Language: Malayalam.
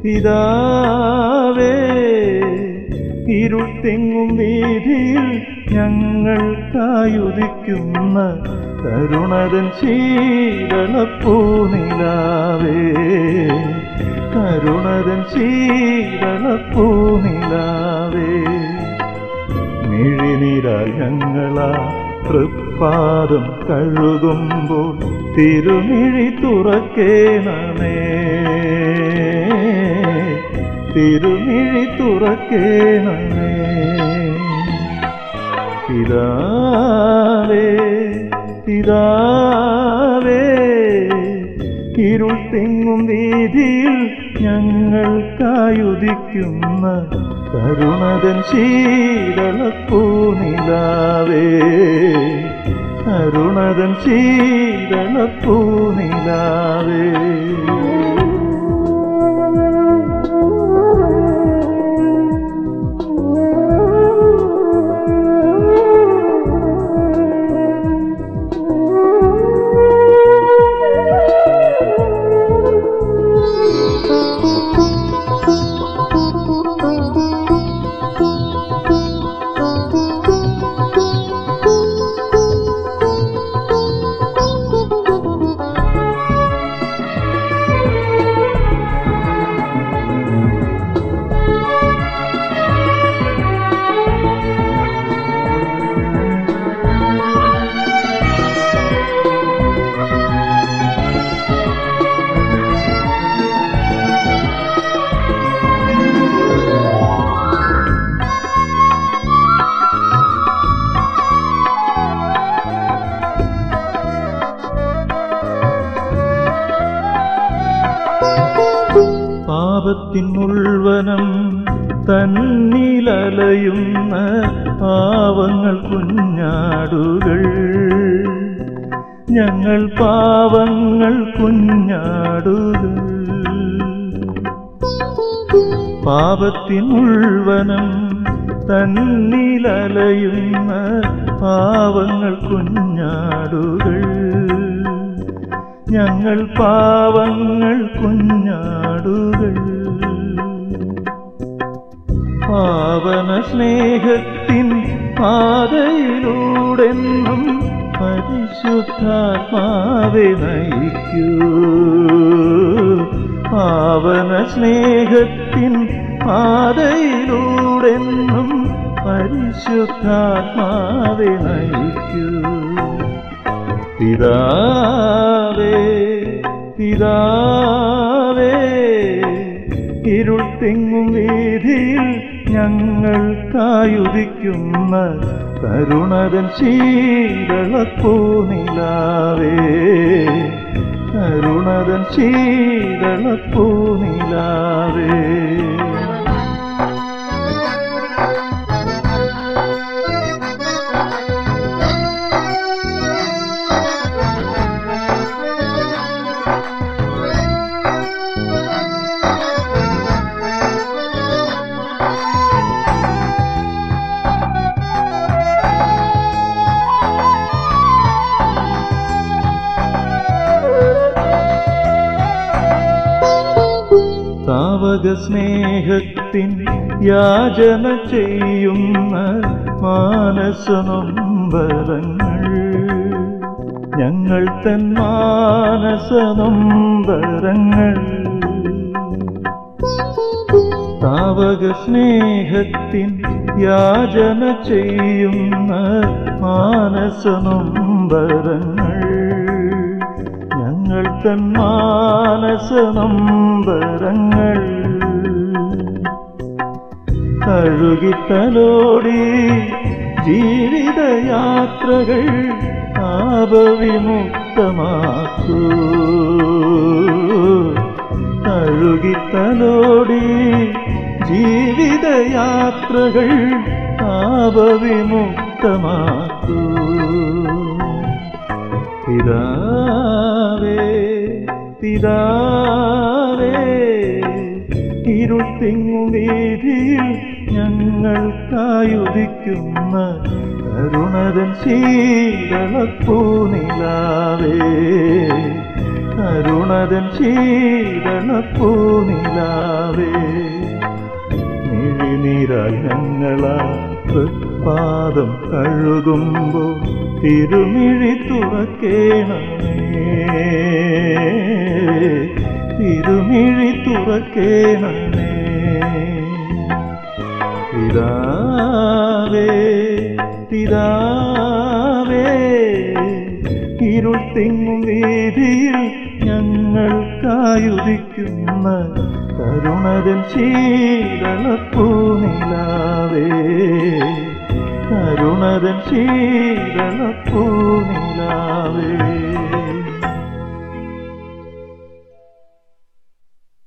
പിതാവേ ഇരുൾ തെങ്ങും വീതിയിൽ ഞങ്ങൾക്കായുദിക്കുന്ന കരുണതൻ ശീലപ്പൂനിലാവേ കരുണതൻ ശീലപ്പൂനിലാവേ മിഴിനിരാൽ ഞങ്ങളാ തൃപ്പാദം കഴുകുമ്പോൾ തിരുമിഴി തുറക്കേണമേ തിരുമിഴി തുറക്കേണമേ പിതാവേ പിതാവേ ഇരുൾ തെങ്ങും വീതിയിൽ ഞങ്ങൾക്കായുദിക്കുന്ന കരുണതൻ ശീലപ്പൂനിലാവേ കരുണതൻ ശീലപ്പൂനിലാവേ പാപത്തിൻ മുൾവനം തന്നിലലയുന്ന പാവങ്ങൾ കുഞ്ഞാടുകൾ ഞങ്ങൾ പാവങ്ങൾ കുഞ്ഞാടുകൾ പാപത്തിൻ മുൾവനം തന്നിലലയുന്ന പാവങ്ങൾ കുഞ്ഞാടുകൾ ഞങ്ങൾ പാവങ്ങൾ കുഞ്ഞാടുകൾ പാവന സ്നേഹത്തിൻ പാതയിലൂടെന്നും പരിശുദ്ധാത്മാവെ നയിക്കൂ പാവന സ്നേഹത്തിൻ പാതയിലൂടെന്നും പരിശുദ്ധാത്മാവെ നയിക്കൂ പിതാവേ പിതാവേ ഇരുൾ തെങ്ങും വീതിയിൽ ഞങ്ങൾക്കായുദിക്കുന്ന കരുണതൻ ശീലപ്പൂനിലാവേ കരുണതൻ ശീലപ്പൂനിലാവേ താവക സ്നേഹത്തിൻ യാചന ചെയ്യുന്ന മാനസനൊമ്പരങ്ങൾ ഞങ്ങൾ തൻ മാനസനൊമ്പരങ്ങൾ താവക സ്നേഹത്തിൻ യാചന ചെയ്യുന്ന മാനസനൊമ്പരങ്ങൾ ഞങ്ങൾ തൻ മാനസനൊമ്പരങ്ങൾ കഴുകിത്തലോടി ജീവിതയാത്രകൾ പാപവിമുക്തമാക്കൂ കഴുകിത്തലോടി ജീവിതയാത്രകൾ പാപവിമുക്തമാക്കൂ പിതാവേ പിതാവേ ഇരുൾ തിങ്ങും വീതിയിൽ ഞങ്ങൾക്കായുദിക്കുന്ന കരുണതൻ ശീലപ്പൂനിലാവേ കരുണതൻ ശീതളപ്പൂനിലാവേ മിഴിനീരായി ഞങ്ങളാ തൃപ്പാദം കഴുകുമ്പോൾ തിരുമിഴി തുറക്കേണമേ തിരുമിഴി തുറക്കേണമേ പിതാവേ പിതാവേ ഇരുൾ തിങ്ങും വീതിയിൽ ഞങ്ങൾക്കായുദിക്കുന്ന കരുണതൻ ശീതളപ്പൂനിലാവേ കരുണതൻ ശീതളപ്പൂനിലാവേ